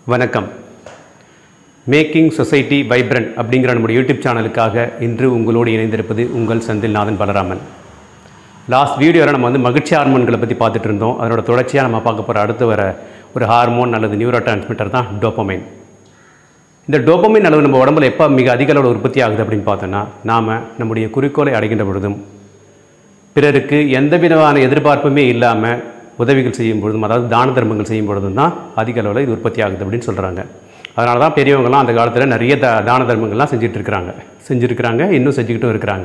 வணக்கம் making society vibrant அப்படிங்கிற நம்முடைய யூடியூப் சேனலுக்காக இன்று உங்களோடு இணைந்திருப்பது உங்கள் செந்தில்நாதன் பலராமன் லாஸ்ட் வீடியோவில் நம்ம வந்து மகிழ்ச்சி ஹார்மோன்களை பற்றி பார்த்துட்டு இருந்தோம் அதனோட தொடர்ச்சியாக நம்ம பார்க்க போகிற அடுத்து வர ஒரு ஹார்மோன் அல்லது நியூரோ டிரான்ஸ்மிட்டர் தான் டோப்பமைன் இந்த டோப்பமைன் அளவு நம்ம உடம்புல எப்போ மிக அதிக அளவில் உற்பத்தி ஆகுது அப்படின்னு பார்த்தோன்னா நாம் நம்முடைய குறிக்கோளை அடைகின்ற பொழுதும் பிறருக்கு எந்த விதமான எதிர்பார்ப்புமே இல்லாமல் உதவிகள் செய்யும் பொழுதும் அதாவது தான தர்மங்கள் செய்யும் பொழுதும் தான் அதிக அளவில் இது உற்பத்தி ஆகுது அப்படின்னு சொல்கிறாங்க அதனால தான் பெரியவங்கலாம் அந்த காலத்தில் நிறைய த தான தர்மங்கள்லாம் செஞ்சுட்டு இருக்கிறாங்க செஞ்சுருக்கிறாங்க இன்னும் செஞ்சுக்கிட்டும் இருக்கிறாங்க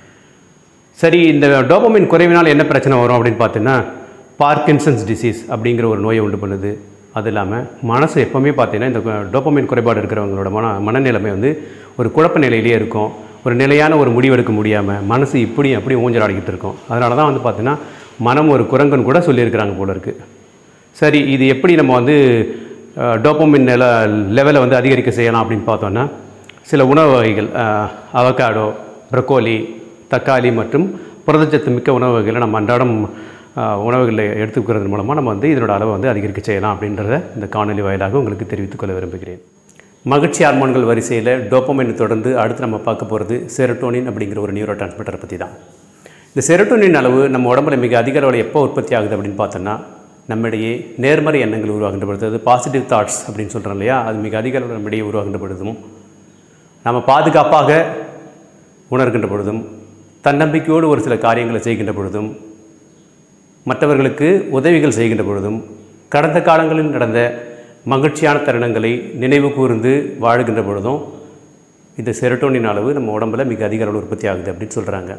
சரி இந்த டோபமின் குறைவினால் என்ன பிரச்சனை வரும் அப்படின்னு பார்த்தீங்கன்னா பார்க்கின்சன்ஸ் டிசீஸ் அப்படிங்கிற ஒரு நோயை உண்டு பண்ணுது அது இல்லாமல் மனசு எப்போவுமே பார்த்தீங்கன்னா இந்த டோபமின் குறைபாடு இருக்கிறவங்களோட மன மனநிலைமை வந்து ஒரு குழப்ப நிலையிலேயே இருக்கும் ஒரு நிலையான ஒரு முடிவெடுக்க முடியாமல் மனசு இப்படி அப்படி ஊஞ்சலாடிக்கிட்டு இருக்கும் அதனால தான் வந்து பார்த்தீங்கன்னா மனம் ஒரு குரங்குன்னு கூட சொல்லியிருக்கிறாங்க போல இருக்குது சரி இது எப்படி நம்ம வந்து டோப்பமின் நில லெவலை வந்து அதிகரிக்க செய்யலாம் அப்படின்னு பார்த்தோன்னா சில உணவு வகைகள் அவகாடோ ப்ரக்கோலி தக்காளி மற்றும் புரதச்சத்து மிக்க உணவு வகைகளை நம்ம அன்றாடம் அஹ், உணவுகளை எடுத்துக்கிறது மூலமாக நம்ம வந்து இதனோட அளவை வந்து அதிகரிக்க செய்யலாம் அப்படின்றத இந்த காணொலி வாயிலாக உங்களுக்கு தெரிவித்துக் கொள்ள விரும்புகிறேன் மகிழ்ச்சி ஹார்மோன்கள் வரிசையில் டோப்பமைன் தொடர்ந்து அடுத்து நம்ம பார்க்க போகிறது செரட்டோனின் அப்படிங்கிற ஒரு நியூரோ டிரான்ஸ்மிட்டரை பற்றி தான் இந்த செரட்டோனின் அளவு நம்ம உடம்புல மிக அதிக அளவில் எப்போ உற்பத்தி ஆகுது அப்படின்னு பார்த்தோன்னா நம்மிடையே நேர்மறை எண்ணங்கள் உருவாகின்ற பொழுது அது பாசிட்டிவ் தாட்ஸ் அப்படின்னு சொல்கிறோம் இல்லையா அது மிக அதிக அளவில் நம்மிடையே உருவாகின்ற பொழுதும் நம்ம பாதுகாப்பாக உணர்கின்ற பொழுதும் தன்னம்பிக்கையோடு ஒரு சில காரியங்களை செய்கின்ற பொழுதும் மற்றவர்களுக்கு உதவிகள் செய்கின்ற பொழுதும் கடந்த காலங்களில் நடந்த மகிழ்ச்சியான தருணங்களை நினைவு கூர்ந்து வாழுகின்ற பொழுதும் இந்த செரட்டோனின் அளவு நம்ம உடம்புல மிக அதிக அளவில் உற்பத்தி ஆகுது அப்படின்னு சொல்கிறாங்க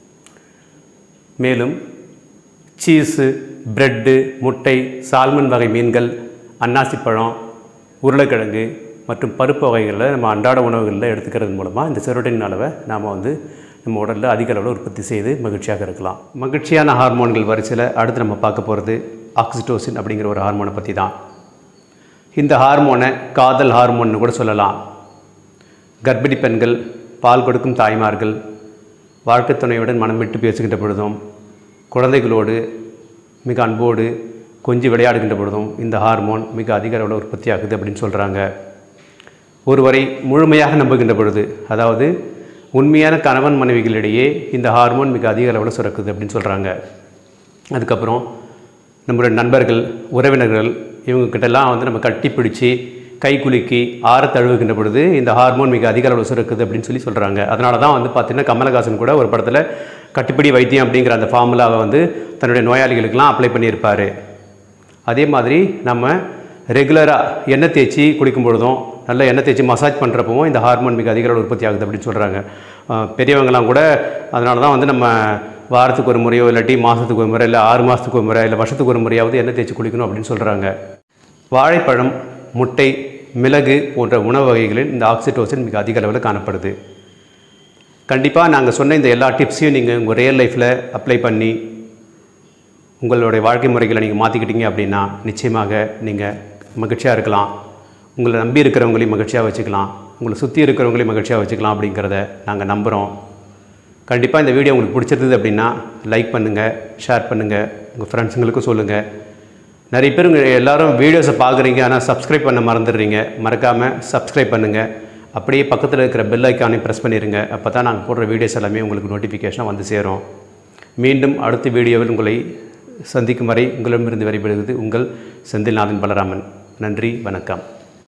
மேலும் சீஸு பிரெட்டு முட்டை சால்மன் வகை மீன்கள் அன்னாசிப்பழம் உருளைக்கிழங்கு மற்றும் பருப்பு வகைகளில் நம்ம அன்றாட உணவுகளில் எடுத்துக்கிறது மூலமாக இந்த செரோட்டின் அளவை நாம் வந்து நம்ம உடலில் அதிக அளவில் உற்பத்தி செய்து மகிழ்ச்சியாக இருக்கலாம் மகிழ்ச்சியான ஹார்மோன்கள் வரிசையில் அடுத்து நம்ம பார்க்க போகிறது ஆக்சிடோசின் அப்படிங்கிற ஒரு ஹார்மோனை பற்றி தான் இந்த ஹார்மோனை காதல் ஹார்மோன்னு கூட சொல்லலாம் கர்ப்பிணி பெண்கள் பால் கொடுக்கும் தாய்மார்கள் வாழ்க்கைத் துணையுடன் மனம் விட்டு பேசுகின்ற பொழுதும் குழந்தைகளோடு மிக அன்போடு கொஞ்சி விளையாடுகின்ற பொழுதும் இந்த ஹார்மோன் மிக அதிக அளவில் உற்பத்தி ஆகுது அப்படின்னு சொல்கிறாங்க ஒருவரை முழுமையாக நம்புகின்ற பொழுது அதாவது உண்மையான கணவன் மனைவிகளிடையே இந்த ஹார்மோன் மிக அதிக அளவில் சுரக்குது அப்படின்னு சொல்கிறாங்க அதுக்கப்புறம் நம்மளுடைய நண்பர்கள் உறவினர்கள் இவங்கக்கிட்டலாம் வந்து நம்ம கட்டி பிடிச்சி கை குலுக்கி ஆற தழுவுகின்ற பொழுது இந்த ஹார்மோன் மிக அதிக அளவில் சுரக்குது அப்படின்னு சொல்லி சொல்கிறாங்க அதனால தான் வந்து பார்த்திங்கன்னா கமலஹாசன் கூட ஒரு படத்தில் கட்டிப்பிடி வைத்தியம் அப்படிங்கிற அந்த ஃபார்முலாவை வந்து தன்னுடைய நோயாளிகளுக்கெல்லாம் அப்ளை பண்ணியிருப்பார் அதே மாதிரி நம்ம ரெகுலராக எண்ணெய் தேய்ச்சி குளிக்கும் பொழுதும் நல்ல எண்ணெய் தேய்ச்சி மசாஜ் பண்ணுறப்பவும் இந்த ஹார்மோன் மிக அதிக அளவில் உற்பத்தி ஆகுது அப்படின்னு சொல்கிறாங்க பெரியவங்கலாம் கூட அதனால தான் வந்து நம்ம வாரத்துக்கு ஒரு முறையோ இல்லாட்டி மாதத்துக்கு ஒரு முறை இல்லை ஆறு மாதத்துக்கு ஒரு முறை இல்லை வருஷத்துக்கு ஒரு முறையாவது எண்ணெய் தேய்ச்சி குளிக்கணும் அப்படின்னு சொல்கிறாங்க வாழைப்பழம் முட்டை மிளகு போன்ற உணவு வகைகளில் இந்த ஆக்சிடோசின் மிக அதிக அளவில் காணப்படுது கண்டிப்பாக நாங்கள் சொன்ன இந்த எல்லா டிப்ஸையும் நீங்கள் உங்கள் ரியல் லைஃப்பில் அப்ளை பண்ணி உங்களுடைய வாழ்க்கை முறைகளை நீங்கள் மாற்றிக்கிட்டீங்க அப்படின்னா நிச்சயமாக நீங்கள் மகிழ்ச்சியாக இருக்கலாம் உங்களை நம்பி இருக்கிறவங்களையும் மகிழ்ச்சியாக வச்சுக்கலாம் உங்களை சுற்றி இருக்கிறவங்களையும் மகிழ்ச்சியாக வச்சுக்கலாம் அப்படிங்கிறத நாங்கள் நம்புகிறோம் கண்டிப்பாக இந்த வீடியோ உங்களுக்கு பிடிச்சிருந்தது அப்படின்னா லைக் பண்ணுங்கள் ஷேர் பண்ணுங்கள் உங்கள் ஃப்ரெண்ட்ஸுங்களுக்கும் சொல்லுங்கள் நிறைய பேர் உங்க எல்லாரும் வீடியோஸை பார்க்குறீங்க ஆனால் சப்ஸ்கிரைப் பண்ண மறந்துடுறீங்க மறக்காமல் சப்ஸ்கிரைப் பண்ணுங்கள் அப்படியே பக்கத்தில் இருக்கிற பெல் ஐக்கானையும் ப்ரெஸ் பண்ணிடுங்க அப்போ தான் நாங்கள் போடுற வீடியோஸ் எல்லாமே உங்களுக்கு நோட்டிஃபிகேஷனாக வந்து சேரும் மீண்டும் அடுத்த வீடியோவில் உங்களை சந்திக்கும் வரை உங்களிடமிருந்து விடைபெறுவது உங்கள் செந்தில்நாதன் பலராமன் நன்றி வணக்கம்